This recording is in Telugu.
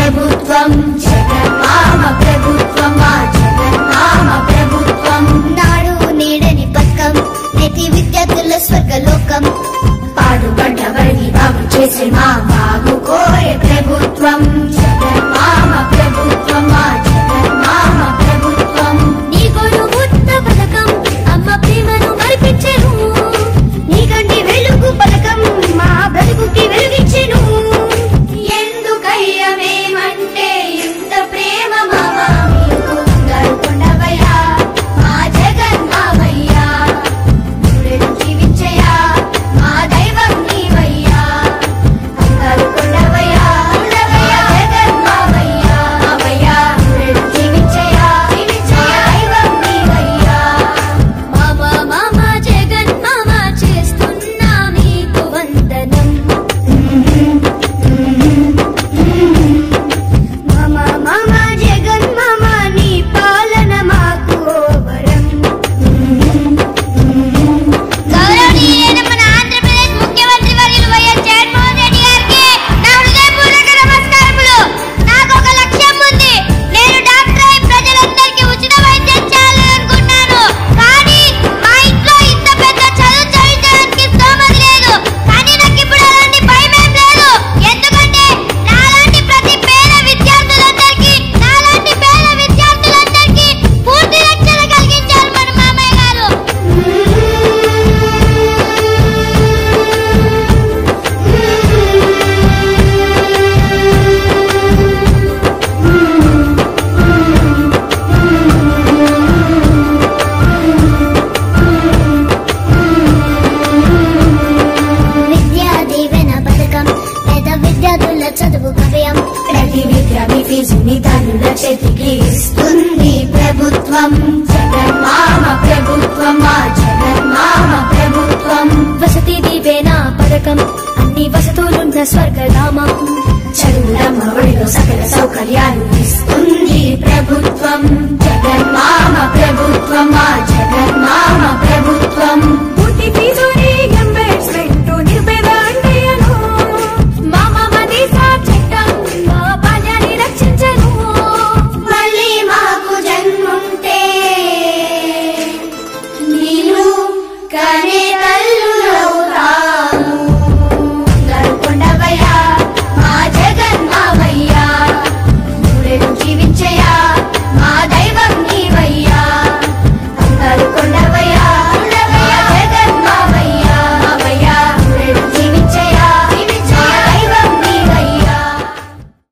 ప్రభుత్వం జగన్మామ ప్రభుత్వం మా జగన్మామ ప్రభుత్వం నాడు నేడని పథకం నేటి విద్యార్థుల స్వర్గలోకం పాడుబడ్డ బడి బాగు చేసే మా బాగు కోరే ప్రభుత్వం జగన్మామ ప్రభుత్వం మా జగన్మామ ప్రభుత్వం నీ గొడుగుట్ట పథకం అమ్మ ప్రేమను మరిపించెను నీ కంటి వెలుగు పథకం మా బ్రతుకుకి వెలుగిచ్చెను ఎందుకయ్య మేమంటే ఇంత ప్రేమ మామ మీకు గడుకుండవయ్యా మా జగన్మామయ్యా నూరెడు జీవించయ్యా మా దైవం నీవయ్యా గడుకుండవయ్యా ఉండవయ్యా జగన్మామయ్యా మామయ్యా నూరెడు జీవించయ్యా జీవించయ్యా దైవం నీవయ్యా మామ మామ జగన్ మామ చేస్తున్నా మీకు వందనం మామ మామ జగన్ మామ నీ పాలన మాకు వరం గౌరవనీయులైన మన ఆంధ్రప్రదేశ్ ముఖ్యమంత్రి వర్యులు వైఎస్ జగన్మోహన్ రెడ్డి గారికి నా హృదయపూర్వక నమస్కారములు నాకు ఒక లక్ష్యం ఉంది నేను డాక్టర్ అయి ప్రజలందరికీ ఉచిత వైద్యం చేయాలనుకున్నాను కానీ మా ఇంట్లో ఇంత పెద్ద చదువు చదివించడానికి స్తోమత లేదు కానీ నాకు ఇప్పుడు అలాంటి భయం ఏం లేదు ఎందుకంటే నాలాంటి ప్రతి పేద విద్యార్థులందరికీ నాలాంటి పేద విద్యార్థులందరికీ పూర్తి రక్షణ కలిగించారు మన మామయ్య గారు విద్యా దీవెన పథకం పేద విద్యార్థుల చదువు గవ్యం ప్రతి విద్య మీ ఫీజుని తల్లుల చేతికి ఇస్తుంది ప్రభుత్వం జగన్మామ ప్రభుత్వం మా జగన్మామ ప్రభుత్వం వసతి దీవెన పథకం అన్ని వసతులున్న స్వర్గధామం చదువులమ్మ ఒడిలో సకల సౌకర్యాలు ఇస్తుంది ప్రభుత్వం జగన్మామ ప్రభుత్వం మా జగన్మామ ప్రభుత్వం